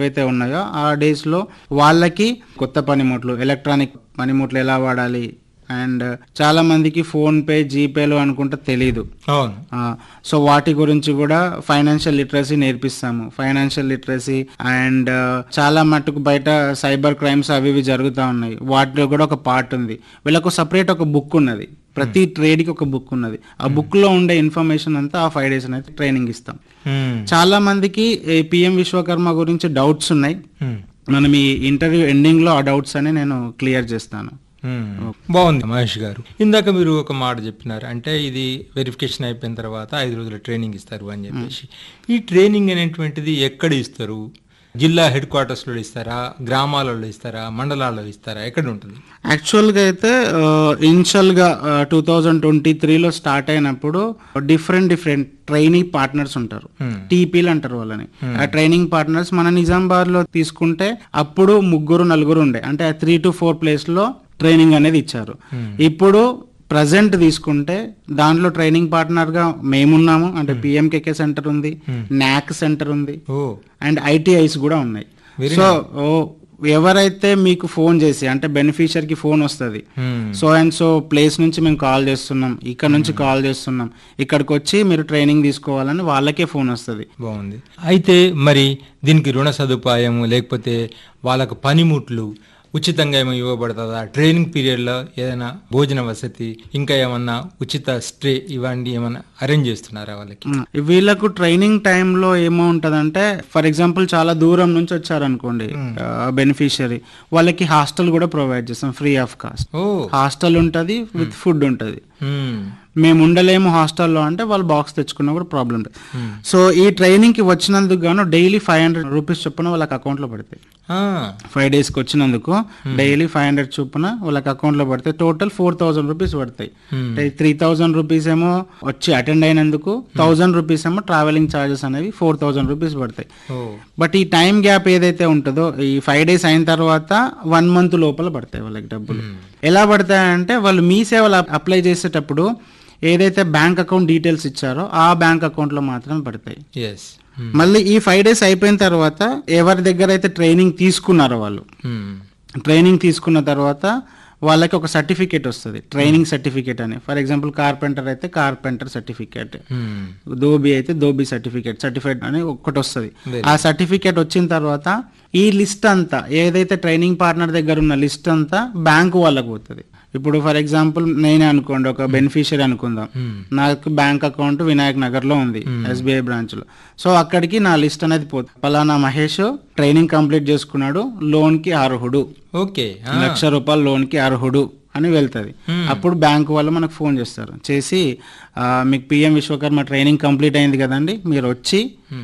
ఏవైతే ఉన్నాయో ఆ డేస్లో వాళ్ళకి కొత్త పనిముట్లు ఎలక్ట్రానిక్ పనిముట్లు ఎలా వాడాలి అండ్ చాలా మందికి ఫోన్ పే జీపేలు అనుకుంటే తెలీదు అవును ఆ, సో వాటి గురించి కూడా ఫైనాన్షియల్ లిటరసీ నేర్పిస్తాము ఫైనాన్షియల్ లిటరసీ అండ్ చాలా మటుకు బయట సైబర్ క్రైమ్స్ అవి ఇవి జరుగుతూ ఉన్నాయి వాటిలో కూడా ఒక పార్ట్ ఉంది వీళ్ళకు సపరేట్ ఒక బుక్ ఉన్నది ప్రతి ట్రేడ్కి ఒక బుక్ ఉన్నది ఆ బుక్ లో ఉండే ఇన్ఫర్మేషన్ అంతా ఆ ఫైవ్ డేస్ అనేది ట్రైనింగ్ ఇస్తాం మ్మ్. చాలా మందికి పిఎం విశ్వకర్మ గురించి డౌట్స్ ఉన్నాయి మ్మ్. మనం ఈ ఇంటర్వ్యూ ఎండింగ్ లో ఆ డౌట్స్ అని నేను క్లియర్ చేస్తాను మ్మ్. బాగుంది మహేష్ గారు ఇందాక మీరు ఒక మాట చెప్పినారు అంటే ఇది వెరిఫికేషన్ అయిపోయిన తర్వాత ఐదు రోజుల ట్రైనింగ్ ఇస్తారు అని చెప్పేసి ఈ ట్రైనింగ్ అనేటువంటిది ఎక్కడ ఇస్తారు జిల్లా హెడ్ క్వార్టర్స్లో ఇస్తారా గ్రామాలలో ఇస్తారా మండలాల్లో ఇస్తారా ఎక్కడ ఉంటుంది యాక్చువల్గా అయితే ఇనిషియల్గా టూ థౌజండ్ ట్వంటీ త్రీలో స్టార్ట్ అయినప్పుడు డిఫరెంట్ డిఫరెంట్ ట్రైనింగ్ పార్ట్నర్స్ ఉంటారు Hmm. టీపీలు అంటారు వాళ్ళని ఆ ట్రైనింగ్ పార్ట్నర్స్ మన నిజామాబాద్ లో తీసుకుంటే అప్పుడు ముగ్గురు నలుగురు ఉండే అంటే త్రీ టు ఫోర్ ప్లేస్ లో ట్రైనింగ్ అనేది ఇచ్చారు ఇప్పుడు ప్రజెంట్ తీసుకుంటే దాంట్లో ట్రైనింగ్ పార్ట్నర్ గా మేమున్నాము అంటే పిఎంకేకే సెంటర్ ఉంది నాక్ సెంటర్ ఉంది ఓ అండ్ ఐటీఐస్ కూడా ఉన్నాయి సో ఓ, ఎవరైతే మీకు ఫోన్ చేసి అంటే బెనిఫిషియర్కి ఫోన్ వస్తుంది మ్మ్. సో అండ్ సో ప్లేస్ నుంచి మేము కాల్ చేస్తున్నాం ఇక్కడ నుంచి కాల్ చేస్తున్నాం ఇక్కడికి వచ్చి మీరు ట్రైనింగ్ తీసుకోవాలని వాళ్ళకే ఫోన్ వస్తుంది బాగుంది అయితే మరి దీనికి రుణ సదుపాయం లేకపోతే వాళ్ళకు పనిముట్లు ఉచితంగా ఏమో ఇవ్వబడుతుందా ట్రైనింగ్ పీరియడ్లో ఏదైనా భోజన వసతి ఇంకా ఏమన్నా ఉచిత స్టే ఇవన్నీ ఏమన్నా అరేంజ్ చేస్తున్నారా వాళ్ళకి వీళ్ళకు ట్రైనింగ్ టైంలో ఏమో ఉంటదంటే ఫర్ ఎగ్జాంపుల్ చాలా దూరం నుంచి వచ్చారనుకోండి బెనిఫిషియరీ వాళ్ళకి హాస్టల్ కూడా ప్రొవైడ్ చేస్తాం ఫ్రీ ఆఫ్ కాస్ట్ ఓ హాస్టల్ ఉంటుంది విత్ ఫుడ్ ఉంటుంది మ్మ్. మేము ఉండలేము హాస్టల్లో అంటే వాళ్ళు బాక్స్ తెచ్చుకున్నా కూడా ప్రాబ్లం లేదు సో ఈ ట్రైనింగ్కి వచ్చినందుకు గాను డైలీ ఫైవ్ హండ్రెడ్ రూపీస్ చొప్పున వాళ్ళకి అకౌంట్లో పడతాయి ఆ, ఫైవ్ డేస్కి వచ్చినందుకు డైలీ ఫైవ్ హండ్రెడ్ చొప్పున వాళ్ళకి అకౌంట్లో పడతాయి టోటల్ ఫోర్ థౌసండ్ రూపీస్ పడతాయి అంటే త్రీ థౌసండ్ రూపీస్ ఏమో వచ్చి అటెండ్ అయినందుకు థౌసండ్ రూపీస్ ఏమో ట్రావెలింగ్ ఛార్జెస్ అనేవి ఫోర్ థౌసండ్ రూపీస్ పడతాయి ఓ బట్ ఈ టైం గ్యాప్ ఏదైతే ఉంటుందో ఈ ఫైవ్ డేస్ అయిన తర్వాత వన్ మంత్ లోపల పడతాయి వాళ్ళకి డబ్బులు ఎలా పడతాయంటే వాళ్ళు మీ సేవలు అప్లై చేసేటప్పుడు ఏదైతే బ్యాంక్ అకౌంట్ డీటెయిల్స్ ఇచ్చారో ఆ బ్యాంక్ అకౌంట్లో మాత్రమే పడతాయి ఎస్ మళ్ళీ ఈ ఫైవ్ డేస్ అయిపోయిన తర్వాత ఎవరి దగ్గర అయితే ట్రైనింగ్ తీసుకున్నారో వాళ్ళు ట్రైనింగ్ తీసుకున్న తర్వాత వాళ్ళకి ఒక సర్టిఫికేట్ వస్తుంది ట్రైనింగ్ సర్టిఫికేట్ అని ఫర్ ఎగ్జాంపుల్ కార్పెంటర్ అయితే కార్పెంటర్ సర్టిఫికేట్ దోబి అయితే దోబి సర్టిఫికేట్ సర్టిఫైడ్ అని ఒకటి వస్తుంది Very ఆ సర్టిఫికేట్ వచ్చిన తర్వాత ఈ లిస్ట్ అంతా ఏదైతే ట్రైనింగ్ పార్ట్నర్ దగ్గర ఉన్న లిస్ట్ అంతా బ్యాంకు వాళ్ళకు పోతుంది ఇప్పుడు ఫర్ ఎగ్జాంపుల్ నేనే అనుకోండి ఒక బెనిఫిషియరీ అనుకుందాం నాకు బ్యాంక్ అకౌంట్ వినాయక్ నగర్ లో ఉంది ఎస్బీఐ బ్రాంచ్ లో సో అక్కడికి నా లిస్ట్ అనేది పోతుంది పలానా మహేష్ ట్రైనింగ్ కంప్లీట్ చేసుకున్నాడు లోన్ కి అర్హుడు ఓకే లక్ష రూపాయల లోన్ కి అర్హుడు అని వెళ్తుంది అప్పుడు బ్యాంక్ వాళ్ళు మనకు ఫోన్ చేస్తారు చేసి ఆ, మీకు పిఎం విశ్వకర్మ ట్రైనింగ్ కంప్లీట్ అయింది కదండి మీరు వచ్చి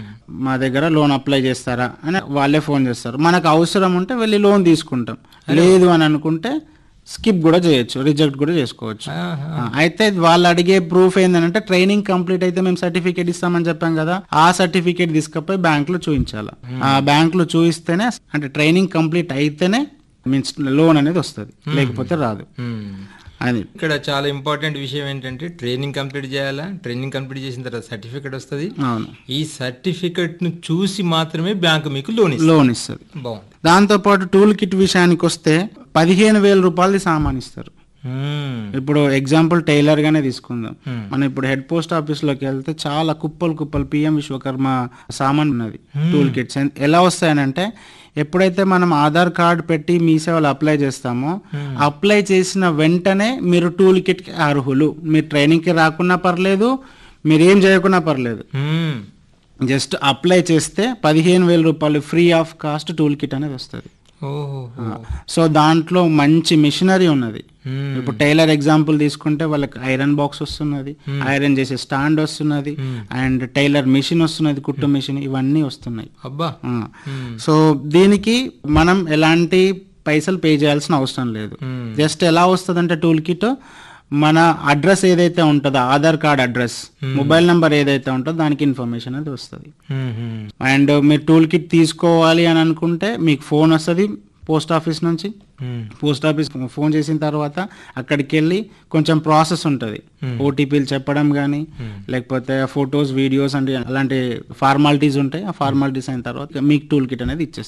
మా దగ్గర లోన్ అప్లై చేస్తారా అని వాళ్ళే ఫోన్ చేస్తారు మనకు అవసరం ఉంటే వెళ్ళి లోన్ తీసుకుంటాం లేదు అని అనుకుంటే స్కిప్ కూడా చేయొచ్చు రిజెక్ట్ కూడా చేసుకోవచ్చు ఆ, అయితే వాళ్ళు అడిగే ప్రూఫ్ ఏంటంటే ట్రైనింగ్ కంప్లీట్ అయితే మేము సర్టిఫికేట్ ఇస్తామని చెప్పాం కదా ఆ సర్టిఫికేట్ తీసుకపోయి బ్యాంక్ లో చూపించాలి ఆ బ్యాంక్ లో చూపిస్తేనే అంటే ట్రైనింగ్ కంప్లీట్ అయితేనే మీన్స్ లోన్ అనేది వస్తుంది లేకపోతే రాదు అది ఇక్కడ చాలా ఇంపార్టెంట్ విషయం ఏంటంటే ట్రైనింగ్ కంప్లీట్ చేయాలా ట్రైనింగ్ కంప్లీట్ చేసిన తర్వాత సర్టిఫికేట్ వస్తుంది అవును ఈ సర్టిఫికెట్ ను చూసి మాత్రమే బ్యాంకు మీకు లోన్ ఇస్తుంది లోన్ ఇస్తుంది బాగుంది దాంతోపాటు టూల్ కిట్ విషయానికి వస్తే పదిహేను వేల రూపాయలది సామాన్ ఇస్తారు మ్మ్. ఇప్పుడు ఎగ్జాంపుల్ టైలర్ గానే తీసుకుందాం మనం ఇప్పుడు హెడ్ పోస్ట్ ఆఫీస్ లోకి వెళ్తే చాలా కుప్పలు కుప్పలు పిఎం విశ్వకర్మ సామాన్ ఉన్నది టూల్ కిట్స్ ఎలా వస్తాయనంటే ఎప్పుడైతే మనం ఆధార్ కార్డ్ పెట్టి మీ సేవలు అప్లై చేస్తామో అప్లై చేసిన వెంటనే మీరు టూల్ కిట్ కి అర్హులు మీరు ట్రైనింగ్ కి రాకున్నా పర్లేదు మీరు ఏం చేయకున్నా పర్లేదు మ్మ్. జస్ట్ అప్లై చేస్తే పదిహేను వేల రూపాయలు free of cost tool kit అనేది వస్తుంది ఓహో సో దాంట్లో మంచి మిషనరీ ఉన్నది మ్మ్. ఇప్పుడు టైలర్ ఎగ్జాంపుల్ తీసుకుంటే వాళ్ళకి ఐరన్ బాక్స్ వస్తున్నది ఐరన్ చేసే స్టాండ్ వస్తున్నది అండ్ టైలర్ మిషన్ వస్తున్నది కుట్టు మిషన్ ఇవన్నీ వస్తున్నాయి అబ్బా ఆ. సో దీనికి మనం ఎలాంటి పైసలు పే చేయాల్సిన అవసరం లేదు మ్మ్. జస్ట్ ఎలా వస్తుందంటే టూల్ కిట్ మన అడ్రస్ ఏదైతే ఉంటుందో Aadhaar card address mobile number ఏదైతే ఉంటుందో దానికి ఇన్ఫర్మేషన్ అది వస్తుంది మ్మ్. అండ్ మీరు టూల్ కిట్ తీసుకోవాలి అని అనుకుంటే మీకు ఫోన్ వస్తుంది పోస్ట్ ఆఫీస్ నుంచి మ్మ్. పోస్ట్ ఆఫీస్ ఫోన్ చేసిన తర్వాత అక్కడికి వెళ్ళి కొంచెం ప్రాసెస్ ఉంటుంది ఓటీపీలు చెప్పడం కానీ లేకపోతే ఫొటోస్ వీడియోస్ అంటే అలాంటి ఫార్మాలిటీస్ ఉంటాయి ఆ ఫార్మాలిటీస్ అయిన తర్వాత మీకు టూల్ కిట్ అనేది ఇచ్చేస్తారు